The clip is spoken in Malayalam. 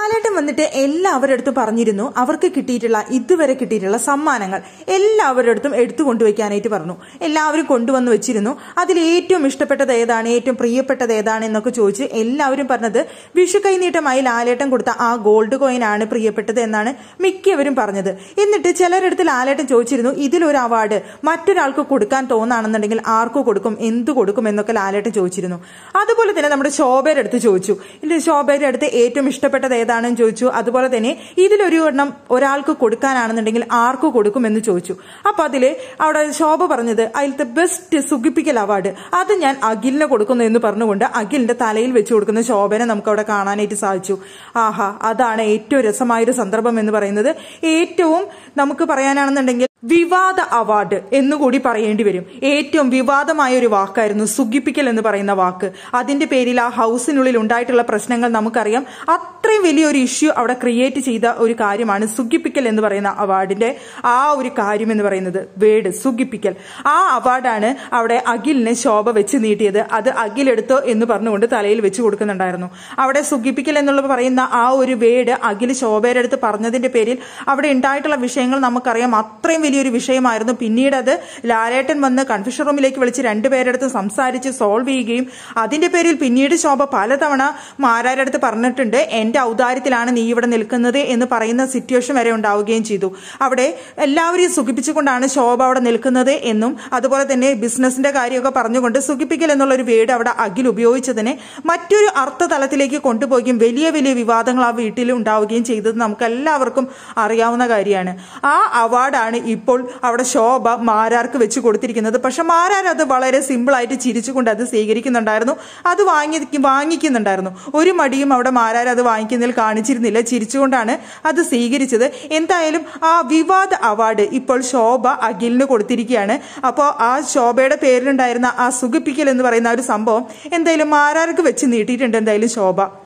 ലാലേട്ടൻ വന്നിട്ട് എല്ലാവരുടെ അടുത്തും പറഞ്ഞിരുന്നു അവർക്ക് കിട്ടിയിട്ടുള്ള ഇതുവരെ കിട്ടിയിട്ടുള്ള സമ്മാനങ്ങൾ എല്ലാവരുടെ അടുത്തും എടുത്തു കൊണ്ടുവയ്ക്കാനായിട്ട് പറഞ്ഞു എല്ലാവരും കൊണ്ടുവന്ന് വെച്ചിരുന്നു അതിൽ ഏറ്റവും ഇഷ്ടപ്പെട്ടത് ഏതാണ് ഏറ്റവും പ്രിയപ്പെട്ടത് ഏതാണ് എന്നൊക്കെ ചോദിച്ച് എല്ലാവരും പറഞ്ഞത് വിഷു കൈനീട്ടമായി ലാലേട്ടൻ കൊടുത്ത ആ ഗോൾഡ് കോയിൻ ആണ് പ്രിയപ്പെട്ടത് എന്നാണ് മിക്കവരും പറഞ്ഞത് എന്നിട്ട് ചിലരെടുത്ത് ലാലേട്ടൻ ചോദിച്ചിരുന്നു ഇതിലൊരു അവാർഡ് മറ്റൊരാൾക്ക് കൊടുക്കാൻ തോന്നാണെന്നുണ്ടെങ്കിൽ ആർക്കു കൊടുക്കും എന്തു കൊടുക്കും എന്നൊക്കെ ലാലേട്ടൻ ചോദിച്ചിരുന്നു അതുപോലെ തന്നെ നമ്മുടെ ശോഭയുടെ അടുത്ത് ചോദിച്ചു ഇത് ശോഭയുടെ അടുത്ത് ഏറ്റവും ഇഷ്ടപ്പെട്ടത് ഏതാണെന്ന് ചോദിച്ചു അതുപോലെ തന്നെ ഇതിലൊരു എണ്ണം ഒരാൾക്ക് കൊടുക്കാനാണെന്നുണ്ടെങ്കിൽ ആർക്ക് കൊടുക്കുമെന്ന് ചോദിച്ചു അപ്പൊ അതില് അവിടെ ശോഭ പറഞ്ഞത് അതിലത്തെ ബെസ്റ്റ് സുഖിപ്പിക്കൽ അവാർഡ് അത് ഞാൻ അഖിലിന് കൊടുക്കുന്നു എന്ന് പറഞ്ഞുകൊണ്ട് അഖിലിന്റെ തലയിൽ വെച്ച് കൊടുക്കുന്ന ശോഭനെ നമുക്ക് അവിടെ കാണാനായിട്ട് സാധിച്ചു ആഹാ അതാണ് ഏറ്റവും രസമായൊരു സന്ദർഭം എന്ന് പറയുന്നത് ഏറ്റവും നമുക്ക് പറയാനാണെന്നുണ്ടെങ്കിൽ വിവാദ അവാർഡ് എന്നുകൂടി പറയേണ്ടി വരും ഏറ്റവും വിവാദമായ ഒരു വാക്കായിരുന്നു സുഖിപ്പിക്കൽ എന്ന് പറയുന്ന വാക്ക് അതിന്റെ പേരിൽ ആ ഹൗസിനുള്ളിൽ ഉണ്ടായിട്ടുള്ള പ്രശ്നങ്ങൾ നമുക്കറിയാം അത്രയും വലിയൊരു ഇഷ്യൂ അവിടെ ക്രിയേറ്റ് ചെയ്ത ഒരു കാര്യമാണ് സുഖിപ്പിക്കൽ എന്ന് പറയുന്ന അവാർഡിന്റെ ആ ഒരു കാര്യം എന്ന് പറയുന്നത് വേർഡ് സുഖിപ്പിക്കൽ ആ അവാർഡാണ് അവിടെ അഖിലിന് ശോഭ വെച്ച് നീട്ടിയത് അത് അഖിൽ എടുത്തോ എന്ന് പറഞ്ഞുകൊണ്ട് തലയിൽ വെച്ച് കൊടുക്കുന്നുണ്ടായിരുന്നു അവിടെ സുഖിപ്പിക്കൽ എന്നുള്ള പറയുന്ന ആ ഒരു വേർഡ് അഖിൽ ശോഭയുടെ അടുത്ത് പറഞ്ഞതിന്റെ പേരിൽ അവിടെ ഉണ്ടായിട്ടുള്ള വിഷയങ്ങൾ നമുക്കറിയാം അത്രയും വലിയൊരു വിഷയമായിരുന്നു പിന്നീട് അത് ലാലേട്ടൻ വന്ന് കൺഫ്യൂഷൻ റൂമിലേക്ക് വിളിച്ച് രണ്ടുപേരെടുത്ത് സംസാരിച്ച് സോൾവ് ചെയ്യുകയും അതിന്റെ പേരിൽ പിന്നീട് ശോഭ പലതവണ മാരാരുടെ അടുത്ത് പറഞ്ഞിട്ടുണ്ട് എന്റെ ഔദാര്യത്തിലാണ് നീ ഇവിടെ നിൽക്കുന്നത് എന്ന് പറയുന്ന സിറ്റുവേഷൻ വരെ ഉണ്ടാവുകയും ചെയ്തു അവിടെ എല്ലാവരെയും സുഖിപ്പിച്ചുകൊണ്ടാണ് ശോഭ അവിടെ നിൽക്കുന്നത് എന്നും അതുപോലെ തന്നെ ബിസിനസിന്റെ കാര്യമൊക്കെ പറഞ്ഞുകൊണ്ട് സുഖിപ്പിക്കൽ എന്നുള്ള ഒരു വേർഡ് അവിടെ അഖിൽ ഉപയോഗിച്ചതിനെ മറ്റൊരു അർത്ഥതലത്തിലേക്ക് കൊണ്ടുപോവുകയും വലിയ വലിയ വിവാദങ്ങൾ ആ വീട്ടിൽ ഉണ്ടാവുകയും ചെയ്തത് നമുക്ക് എല്ലാവർക്കും അറിയാവുന്ന കാര്യമാണ് ആ അവാർഡാണ് ഇപ്പോൾ അവിടെ ശോഭ മാരാർക്ക് വെച്ച് കൊടുത്തിരിക്കുന്നത് പക്ഷെ മാരാർ അത് വളരെ സിമ്പിൾ ആയിട്ട് ചിരിച്ചുകൊണ്ട് അത് സ്വീകരിക്കുന്നുണ്ടായിരുന്നു അത് വാങ്ങി വാങ്ങിക്കുന്നുണ്ടായിരുന്നു ഒരു മടിയും അവിടെ മാരാർ അത് വാങ്ങിക്കുന്നതിൽ കാണിച്ചിരുന്നില്ല ചിരിച്ചുകൊണ്ടാണ് അത് സ്വീകരിച്ചത് എന്തായാലും ആ വിവാദ അവാർഡ് ഇപ്പോൾ ശോഭ അഖിലിന് കൊടുത്തിരിക്കുകയാണ് അപ്പോൾ ആ ശോഭയുടെ പേരിലുണ്ടായിരുന്ന ആ സുഖിപ്പിക്കൽ എന്ന് പറയുന്ന ഒരു സംഭവം എന്തായാലും മാരാർക്ക് വെച്ച് നീട്ടിയിട്ടുണ്ട് എന്തായാലും ശോഭ